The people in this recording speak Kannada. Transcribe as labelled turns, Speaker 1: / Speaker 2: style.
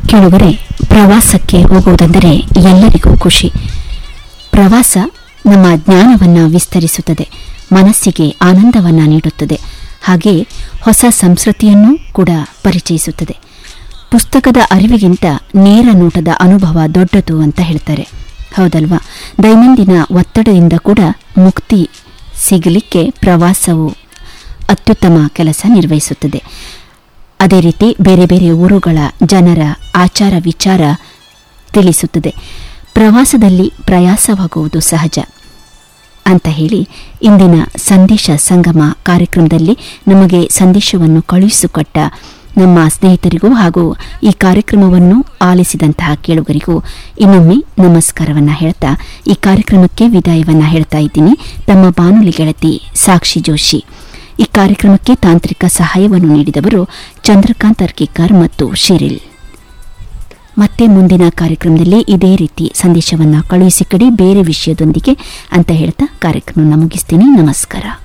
Speaker 1: ಕೇಳುಗರೆ ಪ್ರವಾಸಕ್ಕೆ ಹೋಗುವುದೆಂದರೆ ಎಲ್ಲರಿಗೂ ಖುಷಿ ಪ್ರವಾಸ ನಮ್ಮ ಜ್ಞಾನವನ್ನು ವಿಸ್ತರಿಸುತ್ತದೆ ಮನಸ್ಸಿಗೆ ಆನಂದವನ್ನು ನೀಡುತ್ತದೆ ಹಾಗೆಯೇ ಹೊಸ ಸಂಸ್ಕೃತಿಯನ್ನು ಕೂಡ ಪರಿಚಯಿಸುತ್ತದೆ ಪುಸ್ತಕದ ಅರಿವಿಗಿಂತ ನೇರ ನೋಟದ ಅನುಭವ ದೊಡ್ಡದು ಅಂತ ಹೇಳ್ತಾರೆ ಹೌದಲ್ವಾ ದೈನಂದಿನ ಒತ್ತಡದಿಂದ ಕೂಡ ಮುಕ್ತಿ ಸಿಗಲಿಕ್ಕೆ ಪ್ರವಾಸವು ಅತ್ಯುತ್ತಮ ಕೆಲಸ ನಿರ್ವಹಿಸುತ್ತದೆ ಅದೇ ರೀತಿ ಬೇರೆ ಬೇರೆ ಊರುಗಳ ಜನರ ಆಚಾರ ವಿಚಾರ ತಿಳಿಸುತ್ತದೆ ಪ್ರವಾಸದಲ್ಲಿ ಪ್ರಯಾಸವಾಗುವುದು ಸಹಜ ಅಂತ ಹೇಳಿ ಇಂದಿನ ಸಂದೇಶ ಸಂಗಮ ಕಾರ್ಯಕ್ರಮದಲ್ಲಿ ನಮಗೆ ಸಂದೇಶವನ್ನು ಕಳುಹಿಸಿಕೊಟ್ಟ ನಮ್ಮ ಸ್ನೇಹಿತರಿಗೂ ಹಾಗೂ ಈ ಕಾರ್ಯಕ್ರಮವನ್ನು ಆಲಿಸಿದಂತಹ ಕೇಳುಗರಿಗೂ ಇನ್ನೊಮ್ಮೆ ನಮಸ್ಕಾರವನ್ನ ಹೇಳ್ತಾ ಈ ಕಾರ್ಯಕ್ರಮಕ್ಕೆ ವಿದಾಯವನ್ನ ಹೇಳ್ತಾ ಇದ್ದೀನಿ ತಮ್ಮ ಬಾನುಲಿ ಗೆಳತಿ ಸಾಕ್ಷಿ ಜೋಶಿ ಈ ಕಾರ್ಯಕ್ರಮಕ್ಕೆ ತಾಂತ್ರಿಕ ಸಹಾಯವನ್ನು ನೀಡಿದವರು ಚಂದ್ರಕಾಂತ್ ಅರ್ಕಿಕರ್ ಮತ್ತು ಶಿರಿಲ್ ಮತ್ತೆ ಮುಂದಿನ ಕಾರ್ಯಕ್ರಮದಲ್ಲಿ ಇದೇ ರೀತಿ ಸಂದೇಶವನ್ನು ಕಳುಹಿಸಿಕೊಡಿ ಬೇರೆ ವಿಷಯದೊಂದಿಗೆ ಅಂತ ಹೇಳ್ತಾ ಕಾರ್ಯಕ್ರಮವನ್ನು ಮುಗಿಸ್ತೀನಿ ನಮಸ್ಕಾರ